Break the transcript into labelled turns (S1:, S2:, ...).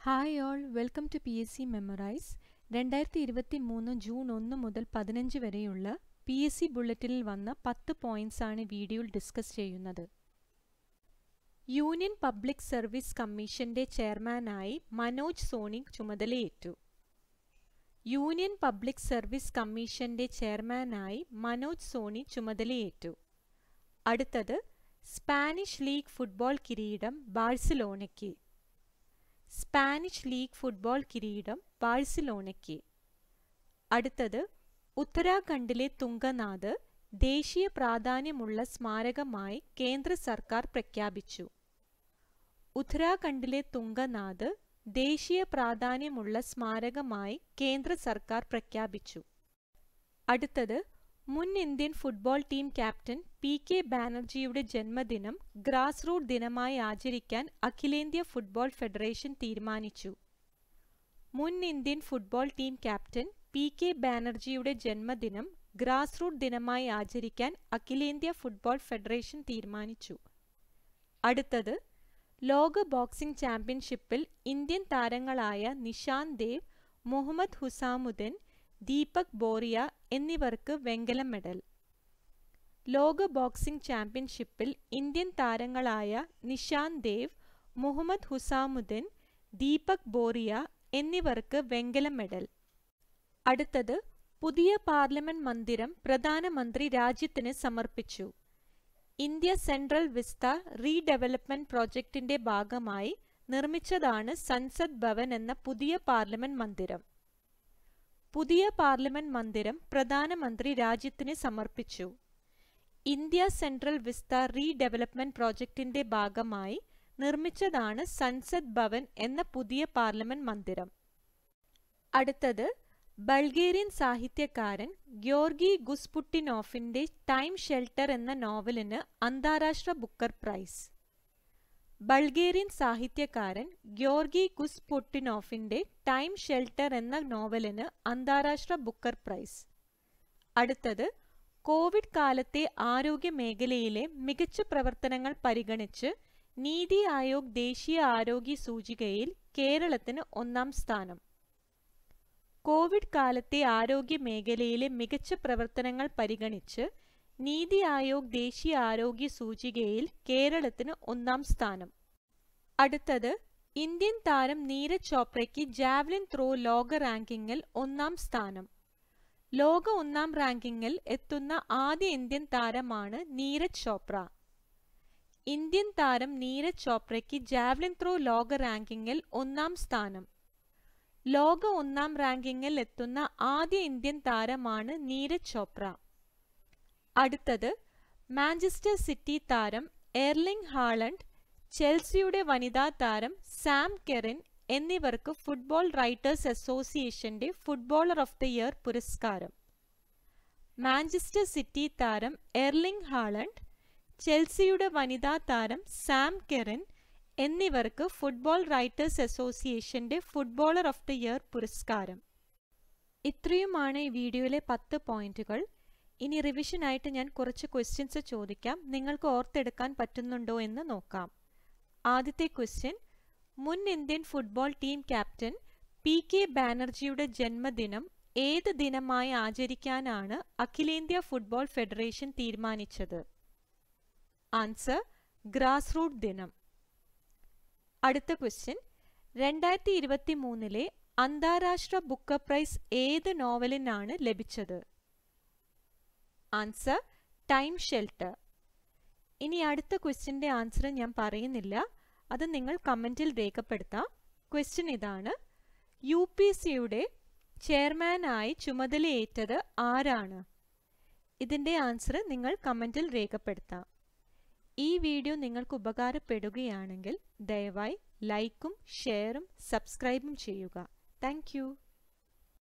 S1: hi all welcome to P S C memorize രണ്ടായിരത്തി ഇരുപത്തി മൂന്ന് ജൂൺ ഒന്ന് മുതൽ പതിനഞ്ച് വരെയുള്ള പി എസ് സി ബുള്ളറ്റിനിൽ വന്ന പത്ത് പോയിന്റ്സ് ആണ് വീഡിയോയിൽ ഡിസ്കസ് ചെയ്യുന്നത് യൂണിയൻ പബ്ലിക് സർവീസ് കമ്മീഷന്റെ ചെയർമാനായി മനോജ് സോണി ചുമതലയേറ്റു യൂണിയൻ പബ്ലിക് സർവീസ് കമ്മീഷന്റെ ചെയർമാനായി മനോജ് സോണി ചുമതലയേറ്റു അടുത്തത് സ്പാനിഷ് ലീഗ് ഫുട്ബോൾ കിരീടം ബാഴ്സലോണയ്ക്ക് സ്പാനിഷ് ലീഗ് ഫുട്ബോൾ കിരീടം ബാഴ്സലോണയ്ക്ക് അടുത്തത് ഉത്തരാഖണ്ഡിലെ തുങ്കനാഥ് ദേശീയ പ്രാധാന്യമുള്ള സ്മാരകമായി കേന്ദ്ര സർക്കാർ പ്രഖ്യാപിച്ചു ഉത്തരാഖണ്ഡിലെ തുങ്കനാഥ് ദേശീയ പ്രാധാന്യമുള്ള സ്മാരകമായി കേന്ദ്ര സർക്കാർ പ്രഖ്യാപിച്ചു അടുത്തത് മുൻ Indian football team captain P K ബാനർജിയുടെ ജന്മദിനം ഗ്രാസ് റൂട്ട് ദിനമായി ആചരിക്കാൻ അഖിലേന്ത്യാ ഫുട്ബോൾ ഫെഡറേഷൻ തീരുമാനിച്ചു മുൻ Indian football team captain P K ബാനർജിയുടെ ജന്മദിനം ഗ്രാസ് റൂട്ട് ദിനമായി ആചരിക്കാൻ അഖിലേന്ത്യാ ഫുട്ബോൾ ഫെഡറേഷൻ തീരുമാനിച്ചു അടുത്തത് ലോക ബോക്സിംഗ് ചാമ്പ്യൻഷിപ്പിൽ ഇന്ത്യൻ താരങ്ങളായ നിഷാന്ത് ദേവ് മുഹമ്മദ് ഹുസാമുദ്ദീൻ ദീപക് ബോറിയ എന്നിവർക്ക് വെങ്കല മെഡൽ ലോക ബോക്സിംഗ് ചാമ്പ്യൻഷിപ്പിൽ ഇന്ത്യൻ താരങ്ങളായ നിഷാന്ത് ദേവ് മുഹമ്മദ് ഹുസാമുദ്ദീൻ ദീപക് ബോറിയ എന്നിവർക്ക് വെങ്കല മെഡൽ അടുത്തത് പുതിയ പാർലമെന്റ് മന്ദിരം പ്രധാനമന്ത്രി രാജ്യത്തിന് സമർപ്പിച്ചു ഇന്ത്യ സെൻട്രൽ വിസ്ത റീഡെവലപ്മെന്റ് പ്രോജക്റ്റിന്റെ ഭാഗമായി നിർമ്മിച്ചതാണ് സൻസദ് ഭവൻ എന്ന പുതിയ പാർലമെന്റ് മന്ദിരം പുതിയ പാർലമെന്റ് മന്ദിരം പ്രധാനമന്ത്രി രാജ്യത്തിന് സമർപ്പിച്ചു ഇന്ത്യ സെൻട്രൽ വിസ്ത റീഡെവലപ്മെന്റ് പ്രോജക്റ്റിന്റെ ഭാഗമായി നിർമ്മിച്ചതാണ് സൻസദ് ഭവൻ എന്ന പുതിയ പാർലമെന്റ് മന്ദിരം അടുത്തത് ബൾഗേറിയൻ സാഹിത്യകാരൻ ഗ്യോർഗി ഗുസ്പുട്ടിനോഫിന്റെ ടൈം ഷെൽട്ടർ എന്ന നോവലിന് അന്താരാഷ്ട്ര ബുക്കർ പ്രൈസ് ബൾഗേറിയൻ സാഹിത്യകാരൻ ഗ്യോർഗി ഗുസ്പുട്ടിനോഫിന്റെ ടൈം ഷെൽട്ടർ എന്ന നോവലിന് അന്താരാഷ്ട്ര ബുക്കർ പ്രൈസ് അടുത്തത് കോവിഡ് കാലത്തെ ആരോഗ്യ മേഖലയിലെ മികച്ച പ്രവർത്തനങ്ങൾ പരിഗണിച്ച് നീതി ആയോഗ് ദേശീയ ആരോഗ്യ സൂചികയിൽ കേരളത്തിന് ഒന്നാം സ്ഥാനം കോവിഡ് കാലത്തെ ആരോഗ്യ മേഖലയിലെ മികച്ച പ്രവർത്തനങ്ങൾ പരിഗണിച്ച് നീതി ആയോഗ് ദേശീയ ആരോഗ്യ സൂചികയിൽ കേരളത്തിന് ഒന്നാം സ്ഥാനം അടുത്തത് ഇന്ത്യൻ താരം നീരജ് ചോപ്രയ്ക്ക് ജാവ്ലിൻ ത്രോ ലോക റാങ്കിങ്ങിൽ ഒന്നാം സ്ഥാനം ലോക ഒന്നാം റാങ്കിങ്ങിൽ എത്തുന്ന ആദ്യ ഇന്ത്യൻ താരമാണ് നീരജ് ചോപ്ര ഇന്ത്യൻ താരം നീരജ് ചോപ്രയ്ക്ക് ജാവ്ലിൻ ത്രോ ലോക റാങ്കിങ്ങിൽ ഒന്നാം സ്ഥാനം ലോക ഒന്നാം റാങ്കിങ്ങിൽ എത്തുന്ന ആദ്യ ഇന്ത്യൻ താരമാണ് നീരജ് ചോപ്ര അടുത്തത് മാഞ്ചസ്റ്റർ സിറ്റി താരം എർലിംഗ് ഹാളണ്ട് ചെൽസിയുടെ വനിതാ താരം സാം കെറിൻ എന്നിവർക്ക് ഫുട്ബോൾ റൈറ്റേഴ്സ് അസോസിയേഷന്റെ ഫുട്ബോളർ ഓഫ് ദി ഇയർ പുരസ്കാരം മാഞ്ചസ്റ്റർ സിറ്റി താരം എർലിംഗ് ഹാളണ്ട് ചെൽസിയുടെ വനിതാ താരം സാം കെറിൻ എന്നിവർക്ക് ഫുട്ബോൾ റൈറ്റേഴ്സ് അസോസിയേഷന്റെ ഫുട്ബോളർ ഓഫ് ദി ഇയർ പുരസ്കാരം ഇത്രയുമാണ് ഈ വീഡിയോയിലെ പത്ത് പോയിന്റുകൾ ഇനി റിവിഷനായിട്ട് ഞാൻ കുറച്ച് ക്വസ്റ്റ്യൻസ് ചോദിക്കാം നിങ്ങൾക്ക് ഓർത്തെടുക്കാൻ പറ്റുന്നുണ്ടോ എന്ന് നോക്കാം ആദ്യത്തെ ക്വസ്റ്റ്യൻ മുൻ Indian football team captain P K ബാനർജിയുടെ ജന്മദിനം ഏത് ദിനമായി ആചരിക്കാനാണ് അഖിലേന്ത്യാ ഫുട്ബോൾ ഫെഡറേഷൻ തീരുമാനിച്ചത് ആൻസർ ഗ്രാസ് റൂട്ട് ദിനം അടുത്ത ക്വസ്റ്റ്യൻ രണ്ടായിരത്തി ഇരുപത്തി മൂന്നിലെ അന്താരാഷ്ട്ര ബുക്കർ പ്രൈസ് ഏത് നോവലിനാണ് ലഭിച്ചത് ആൻസർ ടൈം ഷെൽട്ടർ ഇനി അടുത്ത ക്വസ്റ്റ്യൻ്റെ ആൻസർ ഞാൻ പറയുന്നില്ല അത് നിങ്ങൾ കമൻറ്റിൽ രേഖപ്പെടുത്താം ക്വസ്റ്റ്യൻ ഇതാണ് യു പി സിയുടെ ചെയർമാനായി ചുമതലയേറ്റത് ആരാണ് ഇതിൻ്റെ ആൻസർ നിങ്ങൾ കമൻറ്റിൽ രേഖപ്പെടുത്താം ഈ വീഡിയോ നിങ്ങൾക്ക് ഉപകാരപ്പെടുകയാണെങ്കിൽ ദയവായി ലൈക്കും ഷെയറും സബ്സ്ക്രൈബും ചെയ്യുക താങ്ക്